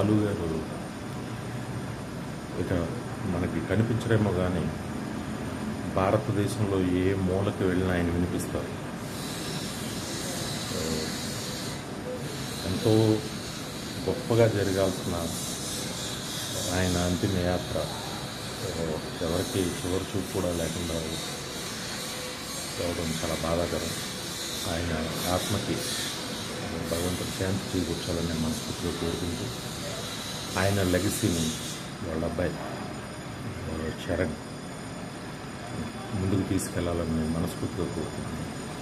బాలు గారు ఇక మనకి కనిపించడేమో కానీ భారతదేశంలో ఏ మూలకి వెళ్ళినా ఆయన వినిపిస్తారు ఆ, ఎంతో గొప్పగా జరగాల్సిన ఆయన అంతిమ యాత్ర ఆ, ఎవరికి చివరి చూపు కూడా లేకుండా రావడం చాలా బాధాకరం ఆయన ఆత్మకి భగవంతుడు శాంతి చేకూర్చాలని మనస్ఫూర్తిగా కోరుకుంటూ ఆయన లెగసీని వాళ్ళ అబ్బాయి వాళ్ళ చరణ్ ముందుకు తీసుకెళ్లాలని నేను మనస్ఫూర్తిగా కోరుకుంటున్నాను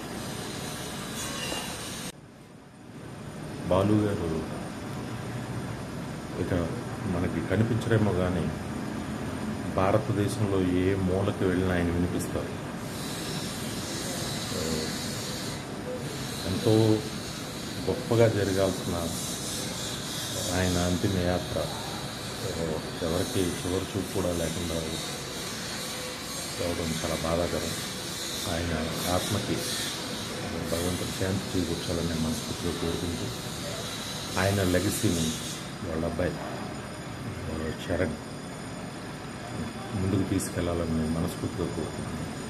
బాలు గారు ఇక మనకి కనిపించడేమో కానీ భారతదేశంలో ఏ మూలకి వెళ్ళినా ఆయన వినిపిస్తారు ఆ, ఎంతో గొప్పగా జరగాల్సిన ఆయన అంతిమ యాత్ర ఆ, ఎవరికి చివరి చూపు కూడా లేకుండా రావడం చాలా బాధాకరం ఆయన ఆత్మకి భగవంతుడు శాంతి చేకూర్చాలని మనస్ఫూర్తిగా కోరుకుంటూ ఆయన లెగసీని వాళ్ళ అబ్బాయి వాళ్ళ చరణ్ ముందుకు తీసుకెళ్లాలని నేను మనస్ఫూర్తిగా కోరుకుంటున్నాను